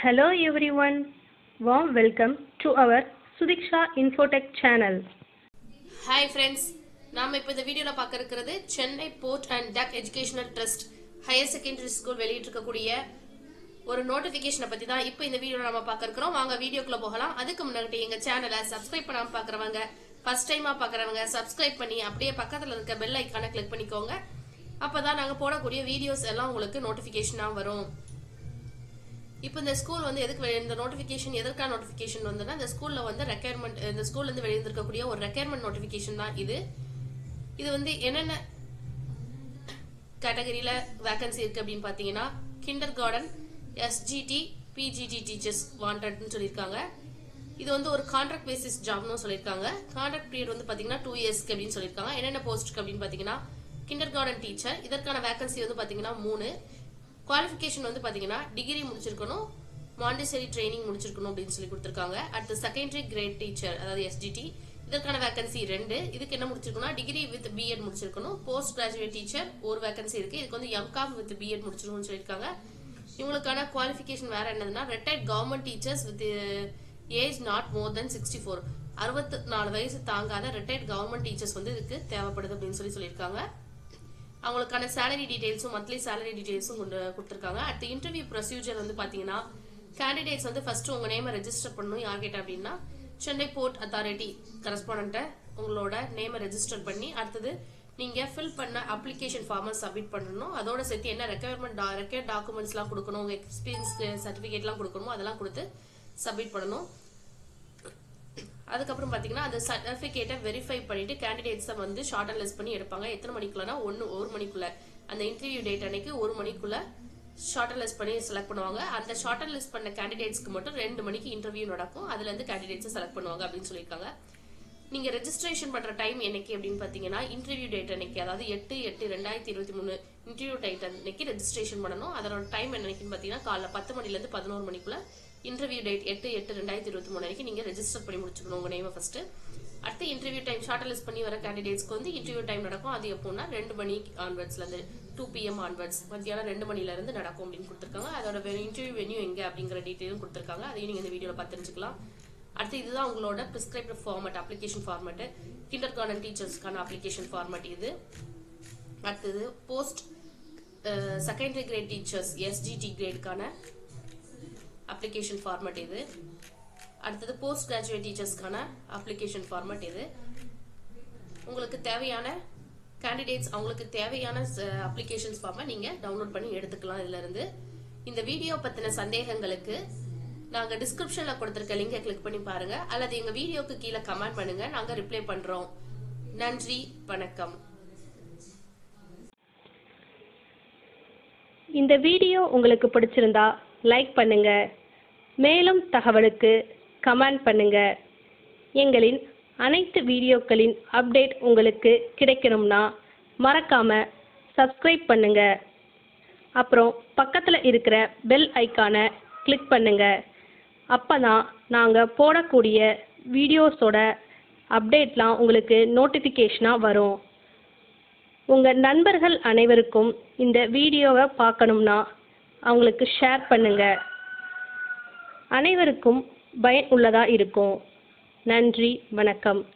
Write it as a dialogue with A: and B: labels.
A: Hello everyone, warm welcome to our Sudiksha Infotech channel.
B: Hi friends நாம இப்போ இந்த வீடியோவில் பார்க்க இருக்கிறது Chennai port and dock educational trust higher secondary school வெளியிட்டிருக்கக்கூடிய ஒரு நோட்டிஃபிகேஷனை பற்றி தான் இப்போ இந்த வீடியோவில் நம்ம பார்க்க இருக்கிறோம் வாங்க வீடியோக்குள்ள போகலாம் அதுக்கு முன்னாடி எங்கள் சேனலை சப்ஸ்கிரைப் பண்ணாமல் பார்க்குறவங்க ஃபர்ஸ்ட் டைமாக பார்க்குறவங்க சப்ஸ்கிரைப் பண்ணி அப்படியே பக்கத்தில் இருக்க பெல் ஐக்கானை கிளிக் பண்ணிக்கோங்க அப்போ தான் நாங்கள் போடக்கூடிய வீடியோஸ் எல்லாம் உங்களுக்கு நோட்டிஃபிகேஷனாக வரும் இப்போ இந்த ஸ்கூல் வந்து எதுக்கு வெளி- இந்த நோட்டிஃபிகேஷன் எதற்கான நோட்டிஃபிகேஷன் வந்துன்னா இந்த ஸ்கூல்ல வந்து ரெக்யர்மெண்ட் இந்த ஸ்கூல்ல இருந்து வெளியிருந்திருக்கக்கூடிய ஒரு ரெக்யர்மெண்ட் நோட்டிஃபிகேஷன் தான் இது இது வந்து என்னென்ன கேட்டகரியில வேகன்சி இருக்கு அப்படின்னு பாத்தீங்கன்னா kindergarten SGT PGT teachers வாண்டட்னு சொல்லியிருக்காங்க இது வந்து ஒரு கான்ட்ராக்ட் பேசிஸ் ஜாப்னு சொல்லியிருக்காங்க கான்ட்ராக்ட் பீரியட் வந்து பாத்தீங்கன்னா டூ இயர்ஸ்க்கு அப்படின்னு சொல்லியிருக்காங்க என்னென்ன போஸ்ட்க்கு அப்படின்னு பாத்தீங்கன்னா கிண்டர் கார்டன் டீச்சர் இதற்கான வேகன்சி வந்து பாத்தீங்கன்னா மூணு குவாலிஃபிகேஷன் வந்து பாத்தீங்கன்னா டிகிரி முடிச்சிருக்கணும் மாண்டிசரி ட்ரைனிங் முடிச்சிருக்கணும் அப்படின்னு சொல்லி கொடுத்துருக்காங்க அடுத்து செகண்டரி கிரேட் டீச்சர் அதாவது எஸ்டிடி இதற்கான வேகன்சி ரெண்டு இதுக்கு என்ன முடிச்சிருக்கணும் டிகிரி வித் பிஎட் முடிச்சிருக்கணும் போஸ்ட் கிராஜுவேட் டீச்சர் ஒரு வேகன்சி இருக்கு இதுக்கு வந்து எம்காம் வித் பிஎட் முடிச்சிருக்கணும்னு சொல்லியிருக்காங்க இவங்களுக்கான குவாலிஃபிகேஷன் வேற என்னதுன்னா retired government teachers with age not more than sixty four அறுபத்தி நாலு வயசு தாங்காத ரிட்டையர்ட் கவர்மெண்ட் டீச்சர்ஸ் வந்து இதுக்கு தேவைப்படுது அப்படின்னு சொல்லி சொல்லியிருக்காங்க அவங்களுக்கான சேலரி டீடைல்ஸும் மந்த்லி சேலரி டீடைல்ஸும் கொண்டு கொடுத்துருக்காங்க அடுத்த இன்டர்வியூ ப்ரொசீஜர் வந்து பாத்தீங்கன்னா கேண்டிடேட்ஸ் வந்து ஃபர்ஸ்ட் உங்க நேமை ரெஜிஸ்டர் பண்ணணும் யார்கிட்ட அப்படின்னா சென்னை போர்ட் அத்தாரிட்டி கரஸ்பாண்டண்ட்டை உங்களோட நேமை ரெஜிஸ்டர் பண்ணி அடுத்தது நீங்க ஃபில் பண்ண அப்ளிகேஷன் ஃபார்மை சப்மிட் பண்ணணும் அதோட சேர்த்து என்ன ரெக்யர்மெண்ட் ரெக்யர்ட் டாக்குமெண்ட்ஸ்லாம் கொடுக்கணும் உங்க எக்ஸ்பீரியன்ஸ் சர்டிஃபிகேட்லாம் கொடுக்கணுமோ அதெல்லாம் கொடுத்து சப்மிட் பண்ணணும் அதுக்கப்புறம் பாத்தீங்கன்னா அந்த சர்டிஃபிகேட்டை வெரிஃபை பண்ணிட்டு கேண்டிடேட்ஸை வந்து ஷார்ட் அண்ட் லிஸ்ட் பண்ணி எடுப்பாங்க எத்தனை மணிக்குள்ளனா ஒன்னு ஒரு மணிக்குள்ள அந்த இன்டர்வியூ டேட் அன்னைக்கு ஒரு மணிக்குள்ள ஷார்ட் அண்ட் லிஸ்ட் பண்ணி செலக்ட் பண்ணுவாங்க அந்த ஷார்ட் அண்ட் லிஸ்ட் பண்ண கேண்டிடேட்ஸ்க்கு மட்டும் ரெண்டு மணிக்கு இன்டர்வியூ நடக்கும் அதுல இருந்து கேண்டிடேட்ஸை செலக்ட் பண்ணுவாங்க அப்படின்னு சொல்லியிருக்காங்க நீங்க ரெஜிஸ்ட்ரேஷன் பண்ற டைம் என்னைக்கு அப்படின்னு பாத்தீங்கன்னா இன்டர்வியூ டேட் அன்னைக்கு அதாவது எட்டு எட்டு ரெண்டாயிரத்தி இருபத்தி மூணு இன்டர்வியூ டேட் அன்னைக்கு ரெஜிஸ்ட்ரேஷன் பண்ணணும் அதோட டைம் என்னைக்குன்னு பாத்தீங்கன்னா காலைல பத்து மணில இருந்து பதினோரு மணிக்குள்ள இன்டர்வியூ டேட் எட்டு எட்டு ரெண்டாயிரத்தி இருபத்தி மூணு அன்னைக்கு நீங்க ரெஜிஸ்டர் பண்ணி முடிச்சுக்கணும் உங்க நேமை ஃபர்ஸ்ட் அடுத்து இன்டர்வியூ டைம் ஷார்ட் லிஸ்ட் பண்ணி வர கேண்டிடேட்ஸ்க்கு வந்து இன்டர்வியூ டைம் நடக்கும் அது எப்போன்னா ரெண்டு மணி ஆன்வர்ட்ஸ்ல இருந்து டூ பிஎம் ஆன்வர்ட்ஸ் மத்தியானம் ரெண்டு மணில இருந்து நடக்கும் அப்படின்னு கொடுத்துருக்காங்க அதோட இன்டர்வியூ வென்யூ எங்க அப்படிங்கிற டீட்டெயிலும் கொடுத்துருக்காங்க அதையும் நீங்க இந்த வீடியோல பார்த்து தெரிஞ்சுக்கலாம் அடுத்து இதுதான் உங்களோட prescribed format application format kindergarten டீச்சர்ஸ்க்கான அப்ளிகேஷன் ஃபார்மட் இது அடுத்தது post secondary grade teachers SGT கிரேடுக்கான அப்ளிகேஷன் ஃபார்மட் இது அடுத்தது போஸ்ட் கிராஜுவேட் டீச்சர்ஸ்க்கான அப்ளிகேஷன் ஃபார்மட் இது உங்களுக்கு தேவையான கேண்டிடேட்ஸ் அவங்களுக்கு தேவையான அப்ளிகேஷன்ஸ் ஃபார்மை நீங்க டவுன்லோட் பண்ணி எடுத்துக்கலாம் இதுல இருந்து இந்த வீடியோ பத்தின சந்தேகங்களுக்கு நாங்க டிஸ்கிரிப்ஷன்ல கொடுத்திருக்க லிங்கை கிளிக் பண்ணி பாருங்க அல்லது எங்க வீடியோக்கு கீழே கமெண்ட் பண்ணுங்க நாங்க ரிப்ளை பண்றோம் நன்றி வணக்கம்
A: இந்த வீடியோ உங்களுக்கு பிடிச்சிருந்தா லைக் பண்ணுங்க மேலும் தகவலுக்கு கமெண்ட் பண்ணுங்க எங்களின் அனைத்து வீடியோக்களின் அப்டேட் உங்களுக்கு கிடைக்கணும்னா மறக்காம சப்ஸ்கிரைப் பண்ணுங்க அப்புறம் பக்கத்தில் இருக்கிற பெல் ஐக்கானை கிளிக் பண்ணுங்க அப்பதான் நாங்கள் போடக்கூடிய வீடியோஸோட அப்டேட்லாம் உங்களுக்கு நோட்டிஃபிகேஷனாக வரும் உங்கள் நண்பர்கள் அனைவருக்கும் இந்த வீடியோவை பார்க்கணும்னா அவங்களுக்கு ஷேர் பண்ணுங்க அனைவருக்கும் பயன் உள்ளதாக இருக்கும் நன்றி வணக்கம்